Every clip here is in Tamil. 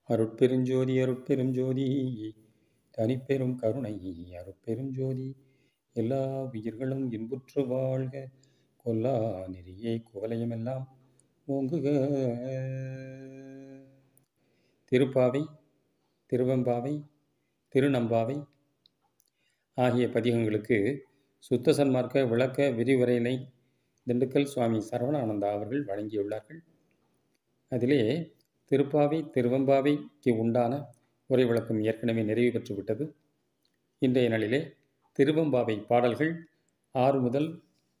அருட்பெருஞ்சோதி அருட்பெரும் ஜோதி தனிப்பெரும் கருணை அருட்பெரும் ஜோதி எல்லா உயிர்களும் இன்புற்று வாழ்க கொல்லா நெறியே குவலயமெல்லாம் ஓங்குக திருப்பாவை திருவெம்பாவை திருநம்பாவை ஆகிய பதிகங்களுக்கு சுத்த சன்மார்க்க விளக்க விரிவுரையினை திண்டுக்கல் சுவாமி சரவணானந்தா அவர்கள் வழங்கியுள்ளார்கள் அதிலே திருப்பாவை திருவெம்பாவைக்கு உண்டான உரை விளக்கம் ஏற்கனவே நிறைவு பெற்றுவிட்டது இன்றைய நாளிலே திருவெம்பாவை பாடல்கள் ஆறு முதல்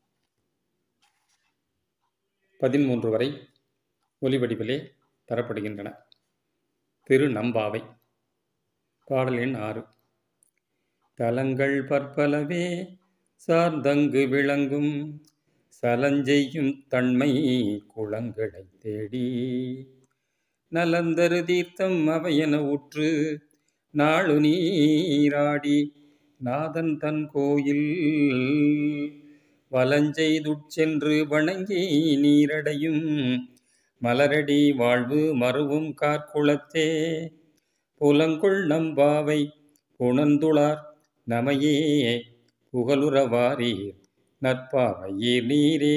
பதிமூன்று வரை ஒலிவடிவிலே தரப்படுகின்றன திருநம்பாவை பாடல் எண் ஆறு தலங்கள் பற்பலவே சார்ந்தங்கு விளங்கும் சலஞ்செய்யும் தன்மை குளங்களை தேடி நலந்தரு தீர்த்தம் அவையென உற்று நாளு நீராடி நாதன் தன் கோயில் வலஞ்செய்துட்சென்று வணங்கி நீரடையும் மலரடி வாழ்வு மறுவும் கார்குளத்தே புலங்குள் நம்பாவை புணந்துளார் நமையே புகழுறவாரீர் நற்பாவையீர் நீரே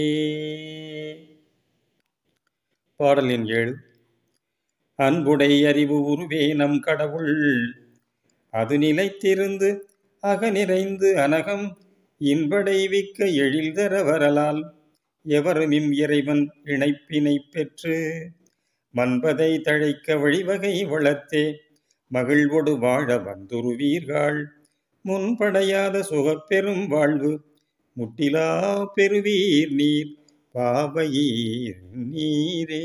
பாடலின் ஏழு அன்புடை அறிவு உருவே நம் கடவுள் அது நிலைத்திருந்து அக நிறைந்து அனகம் இன்படைவிக்க எழில்தர வரலால் எவரும் இம் இறைவன் இணைப்பினை பெற்று மன்பதை தழைக்க வழிவகை வளர்த்தே மகிழ்வொடு வாழ வந்துருவீர்கள் முன்படையாத சுகப்பெரும் வாழ்வு முட்டிலா பெறுவீர் நீர் பாவையீர் நீரே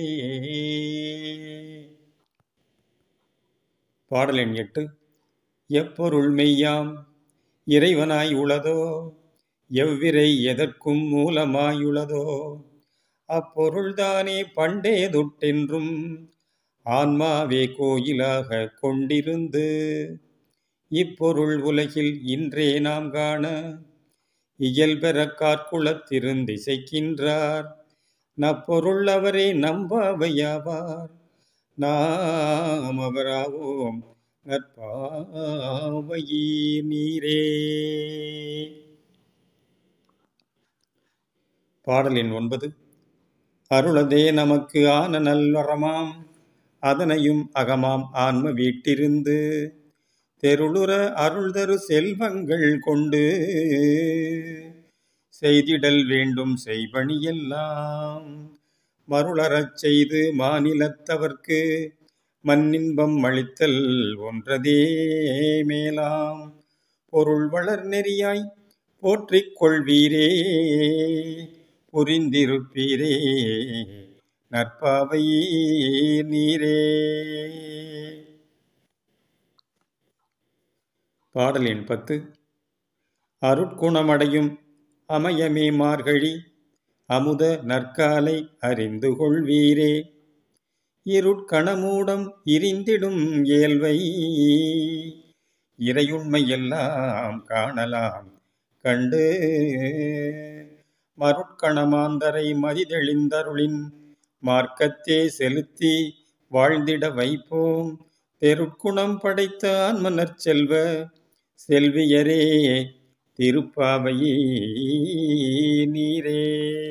பாடலின் எட்டு எப்பொருள் மெய்யாம் இறைவனாய் உளதோ எவ்விரை எதற்கும் மூலமாயுளதோ அப்பொருள்தானே பண்டே தொட்டென்றும் ஆன்மாவே கோயிலாக கொண்டிருந்து இப்பொருள் உலகில் இன்றே நாம் காண இயல்பெற கார்குளத்திருந்திசைக்கின்றார் நப்பொருள் அவரே நம்பாவையாவார் நாம் அவராவோம் நற்பாவையீர் நீரே பாடலின் ஒன்பது அருளதே நமக்கு ஆன நல்வரமாம் அதனையும் அகமாம் ஆன்ம வீட்டிருந்து தெருளுற அருள்தரு செல்வங்கள் கொண்டு செய்திடல் வேண்டும் செய்வணியெல்லாம் மருளறச் செய்து மாநிலத்தவர்க்கு மண்ணின்பம் அளித்தல் ஒன்றதே மேலாம் பொருள் வளர் நெறியாய் போற்றிக் கொள்வீரே புரிந்திருப்பீரே நற்பாவை நீரே பாடலின் பத்து அருட்குணமடையும் அமையமே மார்கழி அமுத நற்காலை அறிந்து கொள்வீரே இருட்கணமூடம் இரிந்திடும் இயல்வை இறையுண்மை எல்லாம் காணலாம் கண்டு மருட்கணமாந்தரை மதிதெளிந்தருளின் மார்க்கத்தே செலுத்தி வாழ்ந்திட வைப்போம் தெருட்குணம் படைத்த ஆன்மனர் செல்வ செல்வியரே திருப்பாவையே நீரே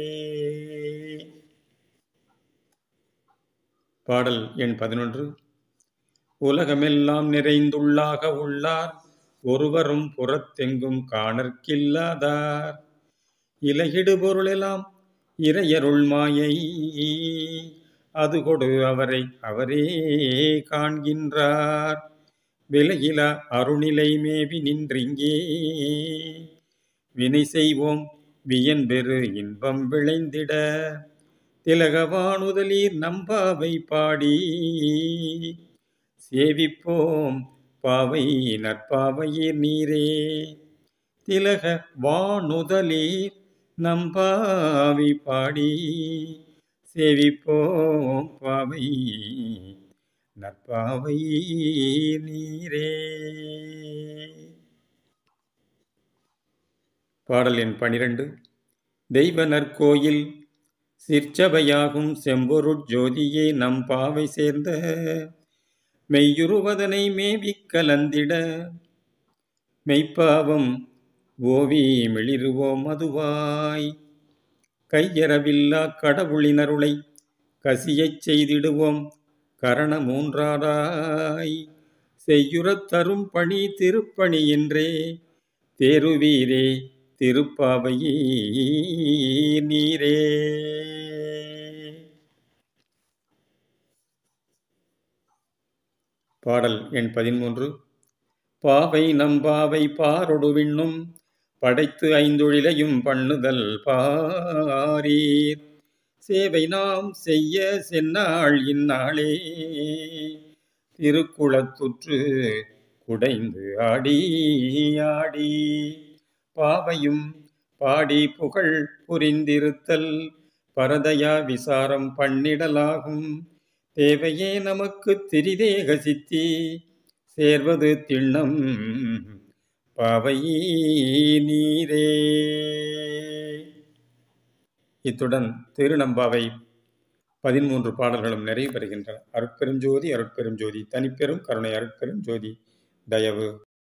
பாடல் எண் பதினொன்று உலகமெல்லாம் நிறைந்துள்ளாக உள்ளார் ஒருவரும் புறத்தெங்கும் காணற்கில்லாதார் இலகிடு பொருளெல்லாம் இறையருள் மாயை அது கொடு அவரை அவரே காண்கின்றார் விலகில அருணிலை மேவி நின்றிங்கே வினை செய்வோம் வியன்பெரு இன்பம் விளைந்திட திலகவானுதலீர் நம்பாவை பாடி சேவிப்போம் பாவை நற்பாவையீர் நீரே திலக வானுதலீர் நம்பாவி பாடி சேவிப்போம் பாவை நற்பாவை நீரே பாடல் எண் பனிரெண்டு தெய்வ நற்கோயில் சிற்சபையாகும் செம்பொருட் ஜோதியே நம் பாவை சேர்ந்த மெய்யுருவதனை மேவிக் கலந்திட மெய்ப்பாவம் ஓவி மிளிருவோம் மதுவாய் கையறவில்லா கடவுளினருளை கசியச் செய்திடுவோம் கரண மூன்றாராய் செய்யுறத் தரும் பணி திருப்பணி என்றே தேருவீரே திருப்பாவையே நீரே பாடல் எண் பதிமூன்று பாவை நம்பாவை பாரொடு விண்ணும் படைத்து ஐந்தொழிலையும் பண்ணுதல் பாரீர் சேவை நாம் செய்ய சென்னாள் இந்நாளே திருக்குளத்துற்று குடைந்து ஆடி ஆடி பாவையும் பாடி புகழ் புரிந்திருத்தல் பரதயா விசாரம் பண்ணிடலாகும் தேவையே நமக்கு திரிதேக சித்தி சேர்வது திண்ணம் பாவையே நீரே இத்துடன் திருநம்பாவை பதிமூன்று பாடல்களும் நிறைவு பெறுகின்றன அருட்பெரும் ஜோதி அருட்பெரும் ஜோதி தனிப்பெரும் கருணை அருட்பெரும் ஜோதி தயவு